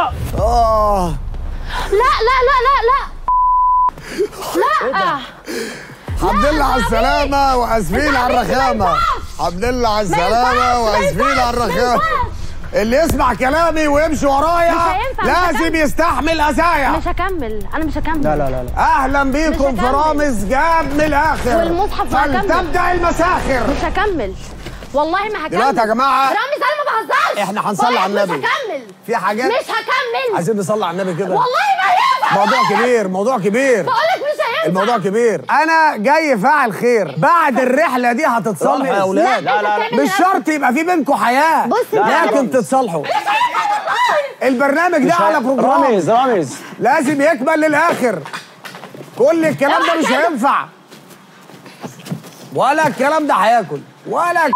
اه لا لا لا لا لا لا الحمد لله على السلامة واسفين على الرخامة الحمد لله على السلامة ينفعش، ما واسفين ينفعش، على ما الرخامة ينفعش. اللي يسمع كلامي ويمشي ورايا مش هينفع، مش لازم هكمل. يستحمل اذايا مش هكمل انا مش هكمل لا لا لا لا اهلا بيكم مش في هكمل. رامز جاب من الاخر والمصحف ما هكمل. فلتبدا المساخر مش هكمل والله ما هكمل دلوقتي يا جماعة رامز انا ما بهزرش إحنا هنصلي بقولك على النبي. مش هكمل في حاجات مش هكمل عايزين نصلي على النبي كده والله ما ينفع موضوع كبير موضوع كبير بقولك مش هينفع الموضوع كبير انا جاي فاعل خير بعد الرحله دي هتتصالحوا يا اولاد لا، لا، لا. مش شرط يبقى في بينكم حياه بص يا لكن رامز. تتصالحوا البرنامج ده مش على ه- بروجرام رامز رامز لازم يكمل للاخر كل الكلام ده مش هينفع ولا الكلام ده هياكل ولا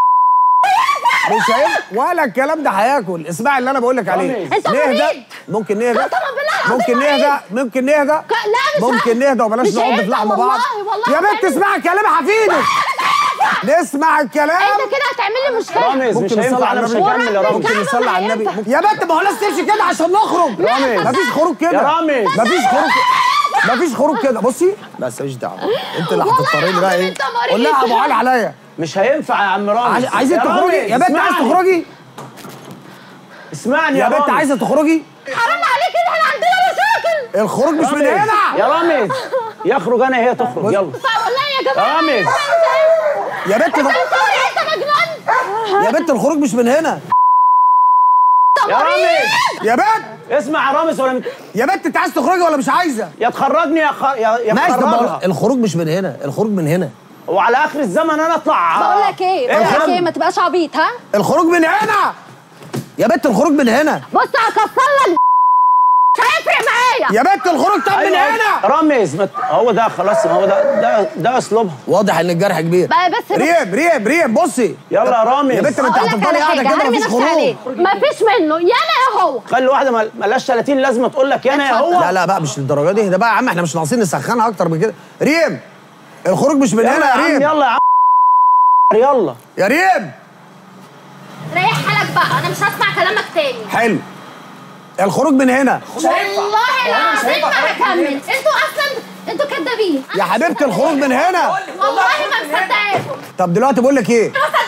مش هينفع ولا الكلام ده هياكل اسمعي اللي انا بقول لك عليه رامز. أنت نهدى مريض. ممكن نهدى قسما بالله العظيم ممكن مريض. نهدى ممكن نهدى لا مش ممكن ه- نهدى وبلاش مش نقعد في هينفع لحم بعض والله والله يا مش بنت هينفع. اسمعي الكلام هفيدك نسمع الكلام انت كده هتعمل لي مشكله رامز مش ممكن نصلي هينفع على انا مش النبي. هكمل يا ورامز. رامز ممكن نصلي على النبي ينفع. ممكن- يا بنت ما هو لازم تمشي كده عشان نخرج رامز. مفيش خروج كده يا رامز. مفيش خروج مفيش خروج كده بصي بس ماليش دعوه انت اللي والله هتضطري بقى ايه العظيم انت مريض. قول لها ابو علي عليا مش هينفع يا عم رامز عايز- عايزين يا تخرجي رامز، يا بنت عايز اسمعني. تخرجي اسمعني يا, يا بنت رامز. عايزه تخرجي حرام عليك كده احنا عندنا مشاكل الخروج مش من رامز. هنا يا رامز يخرج انا هي تخرج يلا والله يا جماعه رامز. يا بنت انت ده- انت مجنون يا بنت الخروج مش من هنا يا رامز يا بنت اسمع يا رامز ولا مت... يا بنت انت عايز تخرجي ولا مش عايزه يا تخرجني يا خ... يا, يا ماشي طب تخرجها بقول- الخروج مش من هنا الخروج من هنا وعلى اخر الزمن انا اطلع بقول لك ايه بقول يا لك عم؟ ايه ما تبقاش عبيط ها الخروج من هنا يا بنت الخروج من هنا بص هكسر لك مش هيفرق معايا يا بنت الخروج طب من أيوة. هنا رامز مت... هو ده خلاص ما هو ده ده ده اسلوبها واضح ان الجرح كبير بقى بس ريم ريم ريم بصي يلا يا رامز يا بنت ما انت أقول لك هتفضلي على قاعده حاجة، كده هرمي مفيش نفسي خروج عليك. مفيش منه يا انا يا هو خلي واحده ما- ملهاش 30 لازمه تقول لك يا انا يا هو لا لا بقى مش للدرجه دي ده بقى يا عم احنا مش ناقصين نسخنها اكتر من كده ريم الخروج مش من يلا هنا يا يا عم ريم يلا يا عم يلا يا ريم ريح حالك بقى انا مش هسمع كلامك تاني حلو الخروج من هنا والله العظيم ما هكمل انتوا اصلا انتوا كدابين يا حبيبتي الخروج من هنا والله ما مصدقاكم طب دلوقتي بقول لك ايه بص